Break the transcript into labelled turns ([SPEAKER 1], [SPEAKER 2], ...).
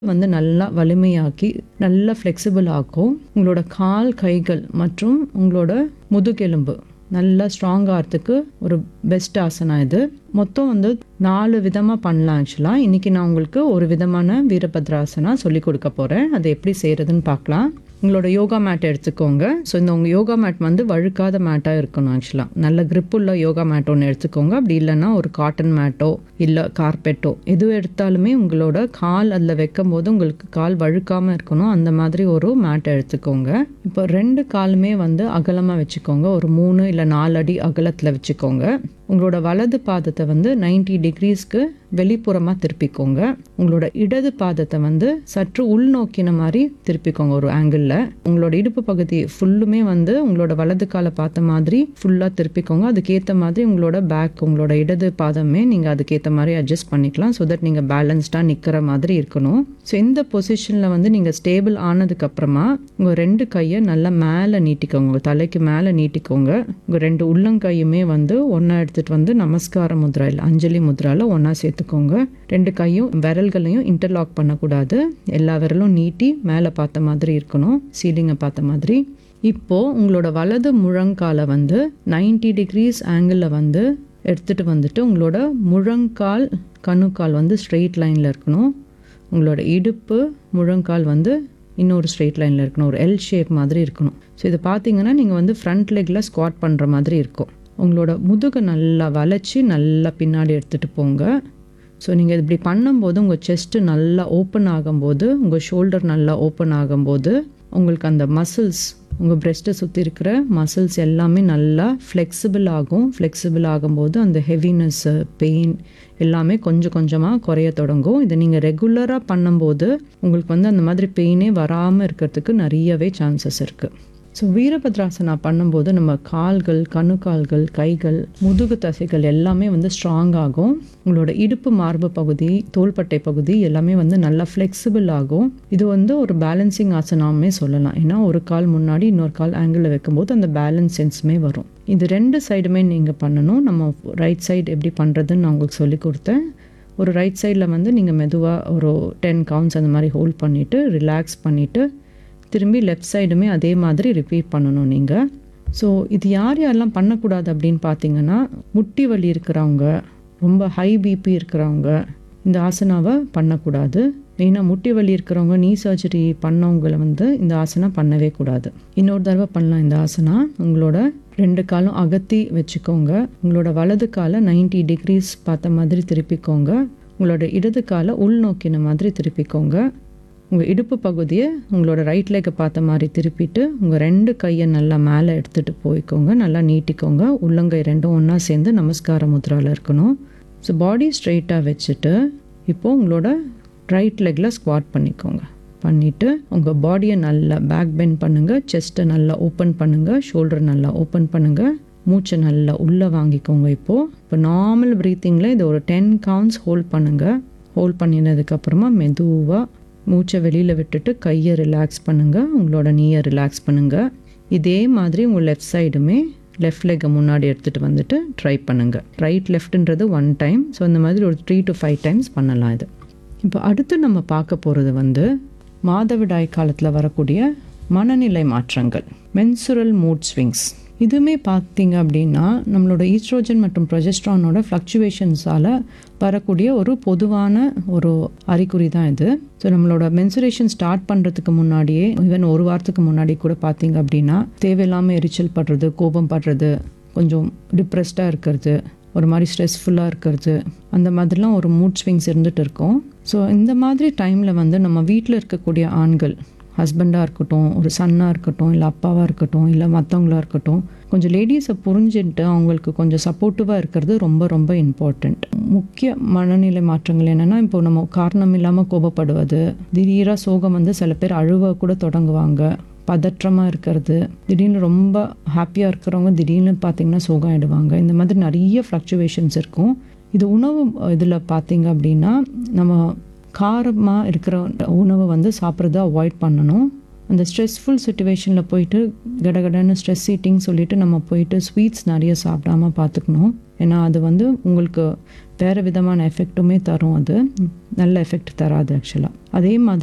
[SPEAKER 1] வந்து நல்லா வலிமையாக்கி நல்லா ஃப்ளெக்சிபிள் ஆக்கும் உங்களோட கால் கைகள் மற்றும் உங்களோட முதுகெலும்பு நல்லா ஸ்ட்ராங் ஆகிறதுக்கு ஒரு பெஸ்ட் ஆசனா இது மொத்தம் வந்து நாலு விதமாக பண்ணலாம் ஆக்சுவலாக இன்றைக்கி நான் உங்களுக்கு ஒரு விதமான வீரபத்ராசனா சொல்லி கொடுக்க போகிறேன் அதை எப்படி செய்கிறதுன்னு பார்க்கலாம் உங்களோட யோகா மேட் எடுத்துக்கோங்க ஸோ இந்த உங்கள் யோகா மேட் வந்து வழுக்காத மேட்டாக இருக்கணும் ஆக்சுவலாக நல்ல grip உள்ள யோகா மேட் ஒன்று எடுத்துக்கோங்க அப்படி இல்லைன்னா ஒரு காட்டன் மேட்டோ இல்லை கார்பெட்டோ எது எடுத்தாலுமே உங்களோட கால் அதில் வைக்கும் போது உங்களுக்கு கால் வழுக்காமல் இருக்கணும் அந்த மாதிரி ஒரு மேட் எடுத்துக்கோங்க இப்போ ரெண்டு காலுமே வந்து அகலமாக வச்சுக்கோங்க ஒரு மூணு இல்லை நாலு அடி அகலத்தில் வச்சுக்கோங்க உங்களோட வலது பாதத்தை வந்து 90 டிகிரிஸ்க்கு வெளிப்புறமாக திருப்பிக்கோங்க உங்களோட இடது பாதத்தை வந்து சற்று உள்நோக்கின மாதிரி திருப்பிக்கோங்க ஒரு ஆங்கிளில் உங்களோட இடுப்பு பகுதி ஃபுல்லுமே வந்து உங்களோட வலது காலை பார்த்த மாதிரி ஃபுல்லாக திருப்பிக்கோங்க அதுக்கேற்ற மாதிரி உங்களோட பேக் உங்களோட இடது பாதமே நீங்கள் அதுக்கேற்ற மாதிரி அட்ஜஸ்ட் பண்ணிக்கலாம் ஸோ தட் நீங்கள் பேலன்ஸ்டாக நிற்கிற மாதிரி இருக்கணும் ஸோ இந்த பொசிஷனில் வந்து நீங்கள் ஸ்டேபிள் ஆனதுக்கப்புறமா உங்கள் ரெண்டு கையை நல்லா மேலே நீட்டிக்கோங்க உங்கள் தலைக்கு மேலே நீட்டிக்கோங்க உங்கள் ரெண்டு உள்ளங்கையுமே வந்து ஒன்றா எடுத்துகிட்டு வந்து நமஸ்கார முத்ராயில் அஞ்சலி முத்ராவில் ஒன்றா சேர்த்துக்கோங்க ரெண்டு கையும் விரல்களையும் இன்டர்லாக் பண்ணக்கூடாது எல்லா விரலும் நீட்டி மேலே பார்த்த மாதிரி இருக்கணும் சீலிங்கை பார்த்த மாதிரி இப்போது உங்களோட வலது முழங்காலை வந்து 90 டிகிரிஸ் ஆங்கிளில் வந்து எடுத்துகிட்டு வந்துட்டு உங்களோட முழங்கால் கணுக்கால் வந்து ஸ்ட்ரெயிட் லைனில் இருக்கணும் உங்களோட இடுப்பு முழங்கால் வந்து இன்னொரு ஸ்ட்ரெயிட் லைனில் இருக்கணும் ஒரு எல் ஷேப் மாதிரி இருக்கணும் ஸோ இதை பார்த்தீங்கன்னா நீங்கள் வந்து ஃப்ரண்ட் லெக்கில் ஸ்குவாட் பண்ணுற மாதிரி இருக்கும் உங்களோட முதுகை நல்லா வளைச்சி நல்லா பின்னாடி எடுத்துகிட்டு போங்க ஸோ நீங்கள் இப்படி பண்ணும்போது உங்கள் செஸ்ட்டு நல்லா ஓப்பன் ஆகும்போது உங்கள் ஷோல்டர் நல்லா ஓப்பன் ஆகும்போது உங்களுக்கு அந்த மசில்ஸ் உங்கள் பிரெஸ்ட்டை சுற்றி இருக்கிற மசில்ஸ் எல்லாமே நல்லா ஃப்ளெக்சிபிள் ஆகும் ஃப்ளெக்சிபிள் ஆகும்போது அந்த ஹெவினஸ்ஸு பெயின் எல்லாமே கொஞ்சம் கொஞ்சமாக குறைய தொடங்கும் இதை நீங்கள் ரெகுலராக பண்ணும்போது உங்களுக்கு வந்து அந்த மாதிரி பெயினே வராமல் இருக்கிறதுக்கு நிறையவே சான்சஸ் இருக்குது ஸோ வீரபத்ராசனா பண்ணும்போது நம்ம கால்கள் கணுக்கால்கள் கைகள் முதுகு தசைகள் எல்லாமே வந்து ஸ்ட்ராங் ஆகும் உங்களோட இடுப்பு மார்பு பகுதி தோள்பட்டை பகுதி எல்லாமே வந்து நல்லா ஃப்ளெக்சிபிள் ஆகும் இது வந்து ஒரு பேலன்சிங் ஆசனாமே சொல்லலாம் ஏன்னா ஒரு கால் முன்னாடி இன்னொரு கால் ஆங்கிளில் வைக்கும்போது அந்த பேலன்ஸ் சென்ஸுமே வரும் இது ரெண்டு சைடுமே நீங்கள் பண்ணணும் நம்ம ரைட் சைடு எப்படி பண்ணுறதுன்னு நான் உங்களுக்கு சொல்லி கொடுத்தேன் ஒரு ரைட் சைடில் வந்து நீங்கள் மெதுவாக ஒரு டென் கவுண்ட்ஸ் அந்த மாதிரி ஹோல்ட் பண்ணிவிட்டு ரிலாக்ஸ் பண்ணிவிட்டு திரும்பி லெஃப்ட் சைடுமே அதே மாதிரி ரிப்பீட் பண்ணணும் நீங்கள் ஸோ இது யார் யாரெல்லாம் பண்ணக்கூடாது அப்படின்னு பார்த்தீங்கன்னா முட்டி வலி இருக்கிறவங்க ரொம்ப ஹை பிபி இருக்கிறவங்க இந்த ஆசனாவை பண்ணக்கூடாது மெயினாக முட்டி வலி இருக்கிறவங்க நீ சர்ஜரி பண்ணவங்களை வந்து இந்த ஆசனா பண்ணவே கூடாது இன்னொரு தடவை பண்ணலாம் இந்த ஆசனா உங்களோட ரெண்டு காலும் அகத்தி வச்சுக்கோங்க உங்களோட வலது காலை 90 டிகிரிஸ் பார்த்த மாதிரி திருப்பிக்கோங்க உங்களோட இடது காலை உள்நோக்கின மாதிரி திருப்பிக்கோங்க உங்கள் இடுப்பு பகுதியை உங்களோட ரைட் லெக்கை பார்த்த மாதிரி திருப்பிட்டு உங்கள் ரெண்டு கையை நல்லா மேலே எடுத்துகிட்டு போய்க்கோங்க நல்லா நீட்டிக்கோங்க உள்ளங்கை ரெண்டும் ஒன்றா சேர்ந்து நமஸ்கார முத்ராவில் இருக்கணும் ஸோ பாடி ஸ்ட்ரைட்டாக வச்சுட்டு இப்போது உங்களோட ரைட் லெக்கில் ஸ்குவாட் பண்ணிக்கோங்க பண்ணிவிட்டு உங்கள் பாடியை நல்லா பேக் பெண்ட் பண்ணுங்கள் செஸ்ட்டை நல்லா ஓப்பன் பண்ணுங்கள் ஷோல்டர் நல்லா ஓப்பன் பண்ணுங்கள் மூச்சை நல்லா உள்ளே வாங்கிக்கோங்க இப்போது இப்போ நார்மல் ப்ரீத்திங்கில் இதை ஒரு டென் கவுண்ட்ஸ் ஹோல்ட் பண்ணுங்கள் ஹோல்ட் பண்ணினதுக்கப்புறமா மெதுவாக மூச்சை வெளியில் விட்டுட்டு கையை ரிலாக்ஸ் பண்ணுங்கள் உங்களோட நீயை ரிலாக்ஸ் பண்ணுங்கள் இதே மாதிரி உங்கள் லெஃப்ட் சைடுமே லெஃப்ட் லெக்கை முன்னாடி எடுத்துகிட்டு வந்துட்டு ட்ரை பண்ணுங்கள் ரைட் லெஃப்ட்ன்றது ஒன் டைம் ஸோ இந்த மாதிரி ஒரு த்ரீ டு ஃபைவ் டைம்ஸ் பண்ணலாம் இது இப்போ அடுத்து நம்ம பார்க்க போகிறது வந்து மாதவிடாய் காலத்தில் வரக்கூடிய மனநிலை மாற்றங்கள் மென்சுரல் மூட் ஸ்விங்ஸ் இதுவுமே பார்த்தீங்க அப்படின்னா நம்மளோட ஈஸ்ட்ரோஜன் மற்றும் ப்ரொஜெஸ்ட்ரானோட ஃப்ளக்சுவேஷன்ஸால் வரக்கூடிய ஒரு பொதுவான ஒரு அறிகுறி தான் இது ஸோ நம்மளோட மென்சுரேஷன் ஸ்டார்ட் பண்ணுறதுக்கு முன்னாடியே ஈவன் ஒரு வாரத்துக்கு முன்னாடி கூட பார்த்தீங்க அப்படின்னா தேவையில்லாமல் எரிச்சல் படுறது கோபம் படுறது கொஞ்சம் டிப்ரெஸ்டாக இருக்கிறது ஒரு மாதிரி ஸ்ட்ரெஸ்ஃபுல்லாக இருக்கிறது அந்த மாதிரிலாம் ஒரு மூட் ஸ்விங்ஸ் இருந்துகிட்டு இருக்கும் ஸோ இந்த மாதிரி டைமில் வந்து நம்ம வீட்டில் இருக்கக்கூடிய ஆண்கள் ஹஸ்பண்டாக இருக்கட்டும் ஒரு சன்னாக இருக்கட்டும் இல்லை அப்பாவாக இருக்கட்டும் இல்லை மற்றவங்களா இருக்கட்டும் கொஞ்சம் லேடிஸை புரிஞ்சுட்டு அவங்களுக்கு கொஞ்சம் சப்போர்ட்டிவாக இருக்கிறது ரொம்ப ரொம்ப இம்பார்ட்டண்ட் முக்கிய மனநிலை மாற்றங்கள் என்னென்னா இப்போ நம்ம காரணம் இல்லாமல் கோபப்படுவது திடீராக சோகம் வந்து சில பேர் அழுவ கூட தொடங்குவாங்க பதற்றமாக இருக்கிறது திடீர்னு ரொம்ப ஹாப்பியாக இருக்கிறவங்க திடீர்னு பார்த்திங்கன்னா சோகம் ஆகிடுவாங்க இந்த மாதிரி நிறைய ஃப்ளக்சுவேஷன்ஸ் இருக்கும் இது உணவு இதில் பார்த்தீங்க அப்படின்னா நம்ம காரமாக இருக்கிற உணவை வந்து சாப்பிட்றத அவாய்ட் பண்ணணும் அந்த ஸ்ட்ரெஸ்ஃபுல் சுச்சுவேஷனில் போயிட்டு கடகடன்னு ஸ்ட்ரெஸ் ஈட்டிங் சொல்லிட்டு நம்ம போயிட்டு ஸ்வீட்ஸ் நிறைய சாப்பிடாம பார்த்துக்கணும் ஏன்னா அது வந்து உங்களுக்கு வேறு விதமான எஃபெக்ட்டுமே தரும் அது நல்ல எஃபெக்ட் தராது ஆக்சுவலாக அதே மாதிரி